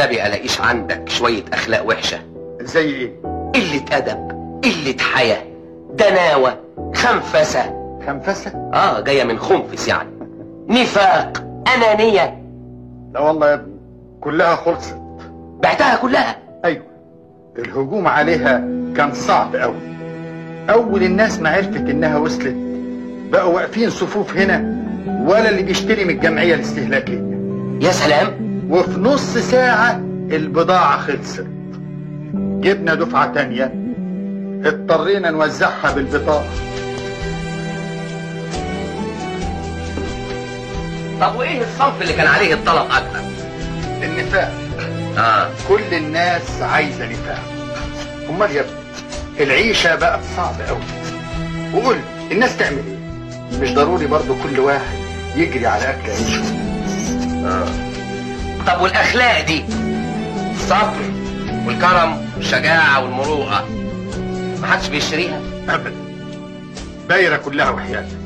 والنبي الاقيش عندك شويه اخلاق وحشه زي ايه قله ادب قله حياه دناوه خنفسه خنفسه اه جايه من خنفس يعني نفاق انانيه لا والله يا ابني كلها خلصت بعتها كلها ايوه الهجوم عليها كان صعب قوي اول الناس ما عرفت انها وصلت بقوا واقفين صفوف هنا ولا اللي بيشتري من الجمعيه الاستهلاكيه يا سلام وفي نص ساعه البضاعه خلصت جبنا دفعه تانيه اضطرينا نوزعها بالبطاقه طب وايه الصنف اللي كان عليه الطلب اكتر النفاق اه كل الناس عايزه نفاق امال يا ابني العيشه بقت صعبه قوي وقول الناس تعمل ايه مش ضروري برضو كل واحد يجري على اكل عيشه آه. طب والاخلاق دي الصبر والكرم والشجاعه والمروءه محدش بيشتريها ابدا دايره كلها وحياتك